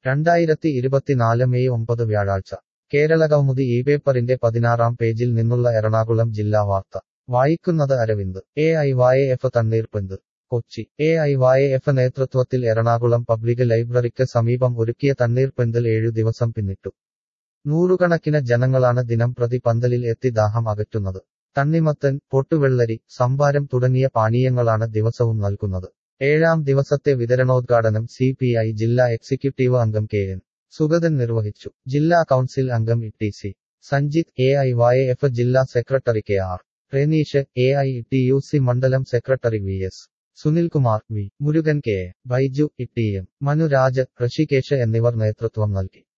രണ്ടായിരത്തി ഇരുപത്തിനാല് മെയ് ഒമ്പത് വ്യാഴാഴ്ച കേരളകൗമുദി ഈ പേപ്പറിന്റെ പതിനാറാം പേജിൽ നിന്നുള്ള എറണാകുളം ജില്ലാ വാർത്ത വായിക്കുന്നത് Aravind A I Y F തണ്ണീർപ്പന്ത് Kochi A I Y F നേതൃത്വത്തിൽ എറണാകുളം പബ്ലിക് ലൈബ്രറിക്ക് സമീപം ഒരുക്കിയ തണ്ണീർപ്പന്തൽ ഏഴു ദിവസം പിന്നിട്ടു നൂറുകണക്കിന് ജനങ്ങളാണ് ദിനം പ്രതി പന്തലിൽ എത്തി ദാഹം അകറ്റുന്നത് തണ്ണിമത്തൻ പൊട്ടുവെള്ളരി സംഭാരം തുടങ്ങിയ പാനീയങ്ങളാണ് ദിവസവും നൽകുന്നത് ഏഴാം ദിവസത്തെ വിതരണോദ്ഘാടനം സി പി ഐ ജില്ലാ എക്സിക്യൂട്ടീവ് അംഗം കെ എൻ സുഗതൻ നിർവഹിച്ചു ജില്ലാ കൗൺസിൽ അംഗം E T C Sanjith A I Y F ജില്ലാ secretary K R Renish A I T U C മണ്ഡലം secretary V S Sunilkumar V Murugan K A Baiju E T M Manuraj Rishikesh എന്നിവർ നേതൃത്വം നൽകി